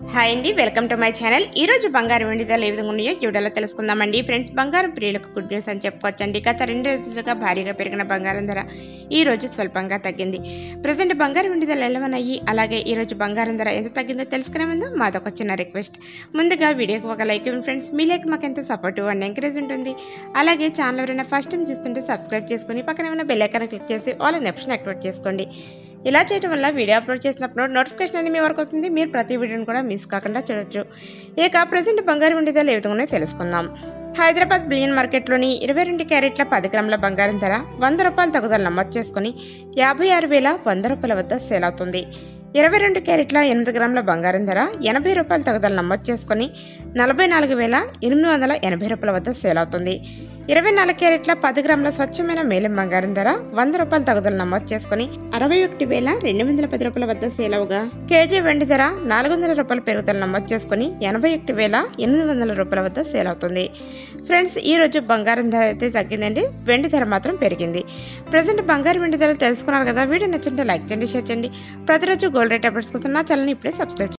hi అండి welcome to my channel ఈ రోజు బంగారం వెండి ధరలు ఏ విధంగా ఉన్నాయో వీడియోలో తెలుసుకుందామండి ఫ్రెండ్స్ బంగారం ప్రియులకు గుడ్ న్యూస్ అని చెప్పుకోవచ్చండి గత రెండు రోజులుగా భారీగా పెరిగిన బంగారం ధర ఈ రోజు స్వల్పంగా తగ్గింది ప్రజెంట్ బంగారం వెండి ధరలు ఎలా ఉన్నాయి అలాగే ఈ రోజు బంగారం ధర ఎంత తగ్గిందో తెలుసుకునే ముందు మాదొక చిన్న రిక్వెస్ట్ ముందుగా వీడియోకి ఒక లైక్ ఇవ్వండి ఫ్రెండ్స్ మీ లైక్ మాకు ఎంత సపోర్ట్ అండ్ ఎంకరేజ్ ఉంటుంది అలాగే ఛానల్ ఎవరైనా ఫస్ట్ టైం చూస్తుంటే సబ్స్క్రైబ్ చేసుకుని పక్కన ఉన్న బెల్ ఐకాన్ క్లిక్ చేసి ఆల్ అనే ఆప్షన్ యాక్టివేట్ చేసుకోండి ఇలా చేయడం వల్ల వీడియో అప్లోడ్ చేసినప్పుడు నోటిఫికేషన్ అనేది మీ వరకు వస్తుంది మీరు ప్రతి వీడియోని కూడా మిస్ కాకుండా చూడొచ్చు ఇక ప్రజెంట్ బంగారం ఉండే ధరలు ఏ విధంగా ఉన్నాయో తెలుసుకుందాం హైదరాబాద్ బిలియన్ మార్కెట్లోని ఇరవై రెండు క్యారెట్ల పది గ్రాముల బంగారం ధర వంద రూపాయల తగుదల నమోదు చేసుకుని యాభై ఆరు వేల వంద రూపాయల వద్ద సేల్ అవుతుంది ఇరవై రెండు క్యారెట్ల ఎనిమిది గ్రాముల బంగారం ధర ఎనభై రూపాయల తగుదల నమోదు చేసుకుని నలభై నాలుగు వేల ఎనిమిది వందల ఎనభై రూపాయల వద్ద సేల్ అవుతుంది ఇరవై నాలుగు క్యారెట్ల పది గ్రాముల స్వచ్ఛమైన మేలం బంగారం ధర వంద రూపాయల తగుదల నమోదు చేసుకుని అరవై ఒకటి వేల రెండు వందల పది రూపాయల వద్ద సేల్ అవగా కేజీ వెండి ధర నాలుగు వందల రూపాయల పెరుగుదల నమోదు చేసుకుని ఎనభై ఒకటి వేల ఎనిమిది వందల రూపాయల వద్ద సేల్ అవుతుంది ఫ్రెండ్స్ ఈ రోజు బంగారం ధర అయితే తగ్గిందండి వెండి ధర మాత్రం పెరిగింది ప్రజెంట్ బంగారం వెండి ధరలు తెలుసుకున్నారు కదా వీడియో నచ్చుంటే లైక్ చేయండి షేర్ చేయండి ప్రతిరోజు గోల్డ్ రేట్ అప్డేట్స్ కోసం నా ఛానల్ని ఇప్పుడే సబ్స్క్రైబ్